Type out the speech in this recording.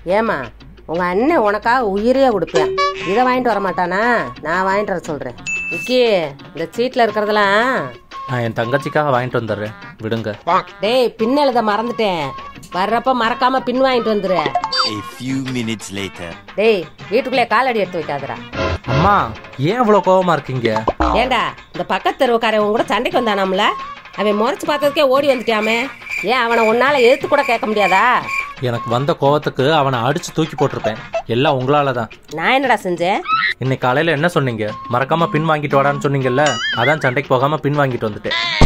ஏமா உங்க அண்ணன் உனக்காக உயிரையே கொடுப்பேன் இதை வாங்கிட்டு வர மாட்டானா நான் வாங்கிட்டு வர சொல்றேன் விக்கி இந்த சீட்ல இருக்கிறதெல்லாம் நான் என் தங்கச்சிக்காக வாங்கிட்டு வந்துடுறேன் விடுங்க டேய் பின் எழுத மறந்துட்டேன் வர்றப்ப மறக்காம பின் வாங்கிட்டு வந்துரு A few minutes later. டேய் வீட்டுக்குள்ளே காலடி எடுத்து வைக்காதடா அம்மா ஏன் இவ்வளோ கோவமா இருக்கீங்க ஏண்டா இந்த பக்கத்து தெருவுக்காரன் உன் கூட சண்டைக்கு வந்தானாம்ல அவன் முறைச்சு பார்த்ததுக்கே ஓடி வந்துட்டியாமே ஏன் அவனை உன்னால எதிர்த்து கூட கேட்க முடியாதா எனக்கு வந்த கோவத்துக்கு அவனை அடிச்சு தூக்கி போட்டிருப்பேன் எல்லாம் உங்களால தான் நான் என்னடா செஞ்சேன் இன்னைக்கு காலையில என்ன சொன்னீங்க மறக்காம பின் வாங்கிட்டு வாடான்னு சொன்னீங்கல்ல அதான் சண்டைக்கு போகாம பின் வாங்கிட்டு வந்துட்டேன்